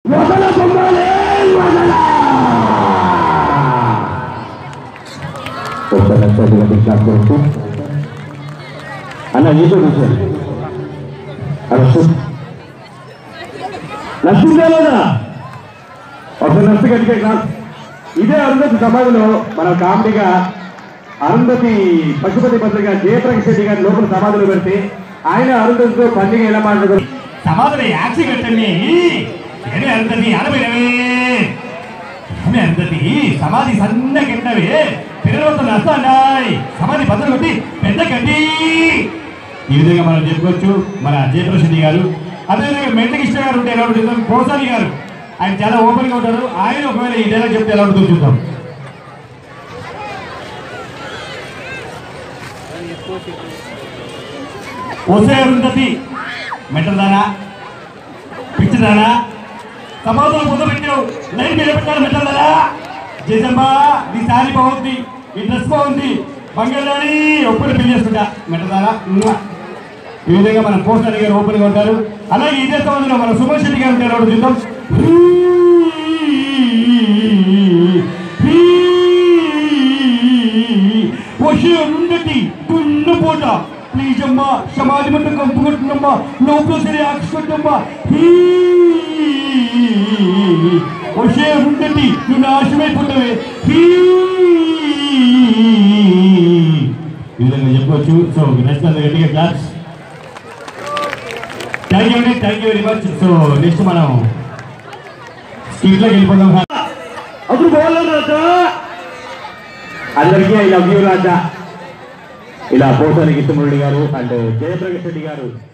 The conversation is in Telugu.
వదల బొమ్మలే వదల ఒక లక్షలుగా డిక్లార్ చేస్తూ అన్న నీతో కూర్చోండి అరసు నచ్చిందా లేదా ఒక నచ్చ గట్టిగా క్లాస్ ఇదే అరుంధతి సమాధిలో మన కామెడీగా అరుంధతి పశుపతి పత్రిక జయప్రకాష్ రెడ్డి గారి లోపల సమాధిలో పెడితే ఆయన అరుంధతితో పండుగ ఎలా మాట్లాడుతారు సమాధిలో యాక్సి కట్టండి ఏమి అంతది అనబిడవే ఏమి అంతది సమాధి సన్న కిందవే పిల్లలతో నస్తాయి సమాధి బద్దలు కొట్టి పెద్ద కట్టి ఈ విధంగా మనం చెప్పుకోవచ్చు మన జయప్రసెడ్డి గారు అదేవిధంగా మెంటకిష్ట గారు ఉంటే ఎలా ఉంటుంది పోసాని గారు ఆయన చాలా ఓపెన్ గా ఉంటారు ఆయన ఒకవేళ ఈ డైలాగ్ చెప్తే ఎలా ఉంటుందో చూద్దాం ఒసే అరుంధతి మెట్టదానా పిచ్చిదానా సమాధానం పొంద పెట్టావు లైన్ మీద పెట్టాలి మెట్టదానా జయజంబా నీ సారీ బాగుంది ఈ డ్రెస్ బాగుంది బంగాళాని ఒప్పుడు పెళ్లి చేసుకుంటా మెట్టదానా ఉమ్మా. ఈ విధంగా మన పోస్టర్ గారు ఓపెన్ గా ఉంటారు అలాగే ఇదే సంవత్సరం మన సుభాష్ రెడ్డి గారు ఉంటారు ఒకటి చూద్దాం వచ్చే ఉండటి దున్నపోట ప్లీజ్ అమ్మా సమాధి మంట కంపుకుంటున్నమ్మా లోపల సరే ఆక్షిస్తుందమ్మా వచ్చే ఉండటి నువ్వు నాశమైపోతావే ఈ విధంగా చెప్పవచ్చు సో నెక్స్ట్ గట్టిగా క్లాస్ థ్యాంక్ యూ అండి thank you very much so next మనం స్కీట్లోకి వెళ్ళిపోదాం అప్పుడు పోవాలి రాజా అందరికీ ఐ లవ్ యూ రాజా ఇలా పోసాని కృష్ణమురళి గారు అండ్ జయప్రకాష్ రెడ్డి గారు